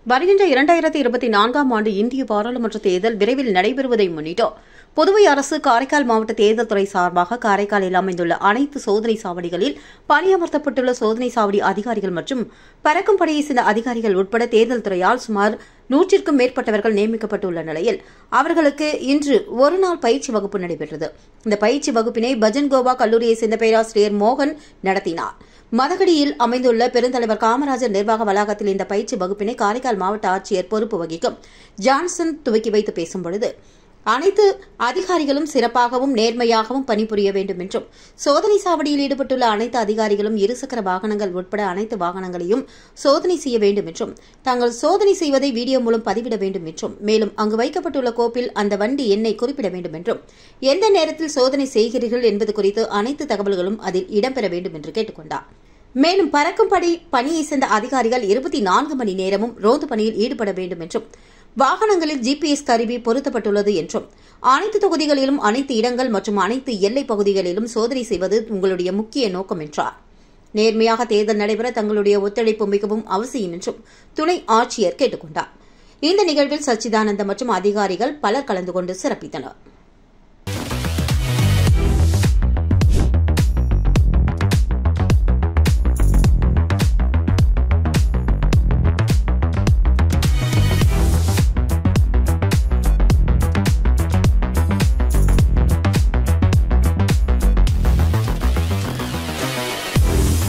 வருகின்ற இரண்டாயிரத்தி இருபத்தி நான்காம் ஆண்டு இந்திய பாராளுமன்ற தேர்தல் விரைவில் நடைபெறுவதை முன்னிட்டு புதுவை அரசு காரைக்கால் மாவட்ட தேர்தல் துறை சார்பாக காரைக்காலில் அமைந்துள்ள அனைத்து சோதனை சாவடிகளில் பணியமர்த்தப்பட்டுள்ள சோதனை சாவடி அதிகாரிகள் மற்றும் பறக்கும் படையை சேர்ந்த அதிகாரிகள் உட்பட தேர்தல் துறையால் சுமார் நூற்றிற்கும் மேற்பட்டவர்கள் நியமிக்கப்பட்டுள்ள நிலையில் அவர்களுக்கு இன்று ஒருநாள் பயிற்சி வகுப்பு நடைபெற்றது இந்த பயிற்சி வகுப்பினை பஜன் கோவா கல்லூரியை சேர்ந்த பேராசிரியர் மோகன் நடத்தினார் மதகடியில் அமைந்துள்ள பெருந்தலைவர் காமராஜர் நிர்வாக வளாகத்தில் இந்த பயிற்சி வகுப்பினை காரைக்கால் மாவட்ட ஆட்சியர் பொறுப்பு வகிக்கும் ஜான்சன் துவக்கி வைத்து பேசும்பொழுது அனைத்து அதிகாரிகளும் சிறப்பாகவும் நேர்மையாகவும் பணிபுரிய வேண்டும் என்றும் சோதனை சாவடியில் ஈடுபட்டுள்ள அனைத்து அதிகாரிகளும் இருசக்கர வாகனங்கள் உட்பட அனைத்து வாகனங்களையும் சோதனை செய்ய வேண்டும் என்றும் தாங்கள் சோதனை செய்வதை வீடியோ மூலம் பதிவிட வேண்டும் என்றும் மேலும் அங்கு வைக்கப்பட்டுள்ள கோப்பில் அந்த வண்டி எண்ணை குறிப்பிட வேண்டும் என்றும் எந்த நேரத்தில் சோதனை செய்கிறீர்கள் என்பது குறித்து அனைத்து தகவல்களும் அதில் இடம்பெற வேண்டும் என்று கேட்டுக் கொண்டார் மேலும் பறக்கும் படை பணியை சேர்ந்த அதிகாரிகள் இருபத்தி நான்கு மணி நேரமும் ரோந்து பணியில் ஈடுபட வேண்டும் என்றும் வாகனங்களில் ஜிபிஎஸ் கருவி பொருத்தப்பட்டுள்ளது என்றும் அனைத்து தொகுதிகளிலும் அனைத்து இடங்கள் மற்றும் அனைத்து எல்லைப் பகுதிகளிலும் சோதனை செய்வது உங்களுடைய முக்கிய நோக்கம் என்றார் நேர்மையாக தேர்தல் நடைபெற தங்களுடைய ஒத்துழைப்பு மிகவும் அவசியம் என்றும் துணை ஆட்சியர் கேட்டுக் கொண்டார் இந்த நிகழ்வில் சச்சிதானந்தம் மற்றும் அதிகாரிகள் பலர் கலந்து கொண்டு சிறப்பித்தனர்